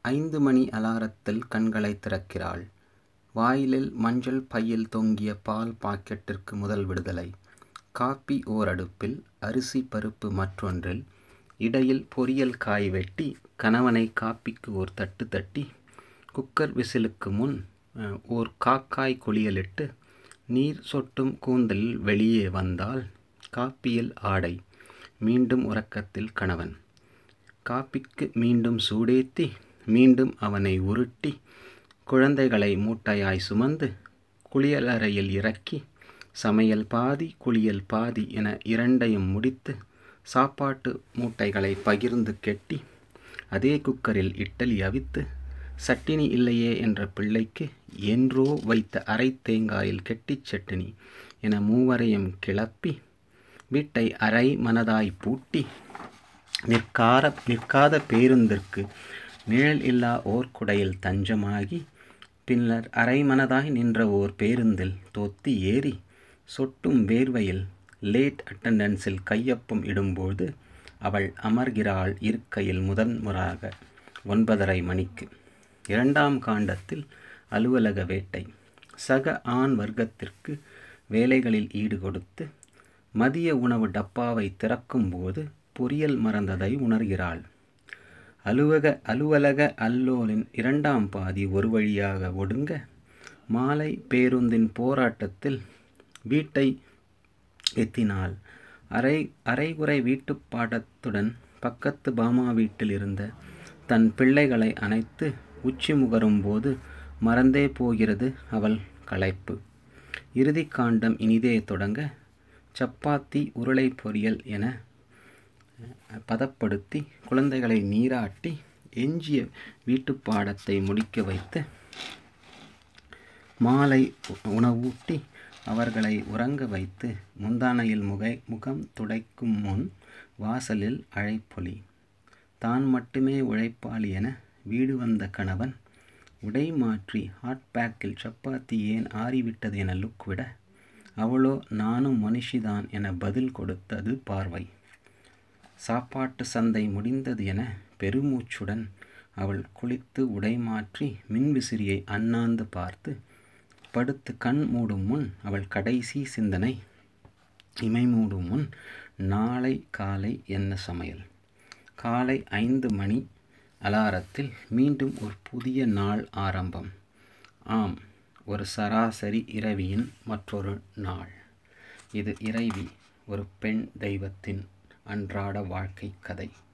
ஐந்து மணி அலாரத்தில் கண்களைத் திறக்கிறாள். வாயிலில் மஞ்சள் பையில் தொங்கிய பால் பாக்கெட்டிற்கு முதல் விடுதலை. காபி ஓரடுப்பில் அரிசி பருப்பு மற்றொன்றில். இடையில் பொரியல் காய் வெட்டி கணவனை காபிக்கு ஓர் தட்டு தட்டி குக்கர் விசிலுக்கு முன் ஓர் காக்காய் குளியலிட்டு நீர் சொட்டும் கூந்தலில் வெளியே வந்தால் காபியில் ஆடை. மீண்டும் உறக்கத்தில் கணவன். காபிக்கு மீண்டும் சூடேத்தி மீண்டும் அவனை உருட்டி குழந்தைகளை மூட்டையாய் சுமந்து குளியலறையில் இறக்கி சமையல் பாதி குளியல் பாதி என இரண்டையும் முடித்து சாப்பாட்டு மூட்டைகளை பகிர்ந்து கெட்டி அதே குக்கரில் இட்டலி அவித்து சட்டினி இல்லையே என்ற பிள்ளைக்கு என்றோ வைத்த அரை தேங்காயில் கெட்டிச் சட்டினி என மூவரையும் கிளப்பி வீட்டை அரை மனதாய் பூட்டி நிற்கார நிற்காத பேருந்திற்கு நிழல் இல்லா ஓர் குடையில் தஞ்சமாகி பின்னர் அரைமனதாய் நின்ற ஓர் பேருந்தில் தொத்தி ஏறி சொட்டும் வேர்வையில் லேட் அட்டண்டன்ஸில் கையொப்பம் இடும்போது அவள் அமர்கிறாள் இருக்கையில் முதன்முறாக ஒன்பதரை மணிக்கு. இரண்டாம் காண்டத்தில் அலுவலக வேட்டை. சக ஆண் வர்க்கத்திற்கு வேலைகளில் ஈடுகொடுத்து மதிய உணவு டப்பாவை திறக்கும்போது பொரியல் மறந்ததை உணர்கிறாள். அலுவக அலுவலக அல்லோலின் இரண்டாம் பாதி ஒரு வழியாக ஒடுங்க மாலை பேருந்தின் போராட்டத்தில் வீட்டை எத்தினாள். அரை அரைகுறை வீட்டுப் பாடத்துடன் பக்கத்து பாமா வீட்டில் இருந்த தன் பிள்ளைகளை அணைத்து உச்சி முகரும்போது மறந்தே போகிறது அவள் களைப்பு. இறுதிக் காண்டம் இனிதே தொடங்க சப்பாத்தி உருளை பொரியல் என பதப்படுத்தி குழந்தைகளை நீராட்டி எஞ்சிய வீட்டுப் பாடத்தை முடிக்க வைத்து மாலை உணவூட்டி அவர்களை உறங்க வைத்து முந்தானையில் முகை முகம் துடைக்கும் முன் வாசலில் அழைப்பொலி. தான் மட்டுமே உழைப்பாளி என வீடு வந்த கணவன் உடை மாற்றி ஹாட்பேக்கில் சப்பாத்தி ஏன் ஆறிவிட்டது என லுக் விட அவளோ நானும் மனுஷிதான் என பதில் கொடுத்தது பார்வை. சாப்பாட்டு சந்தை முடிந்தது என பெருமூச்சுடன் அவள் குளித்து உடை மாற்றி மின்விசிறியை அண்ணாந்து பார்த்து படுத்து கண் மூடும் முன் அவள் கடைசி சிந்தனை இமை மூடும் முன் நாளை காலை என்ன சமையல்? காலை ஐந்து மணி அலாரத்தில் மீண்டும் ஒரு புதிய நாள் ஆரம்பம். ஆம் ஒரு சராசரி இரவியின் மற்றொரு நாள். இது இறைவி ஒரு பெண் தெய்வத்தின் அன்றாட வாழ்க்கைக் கதை.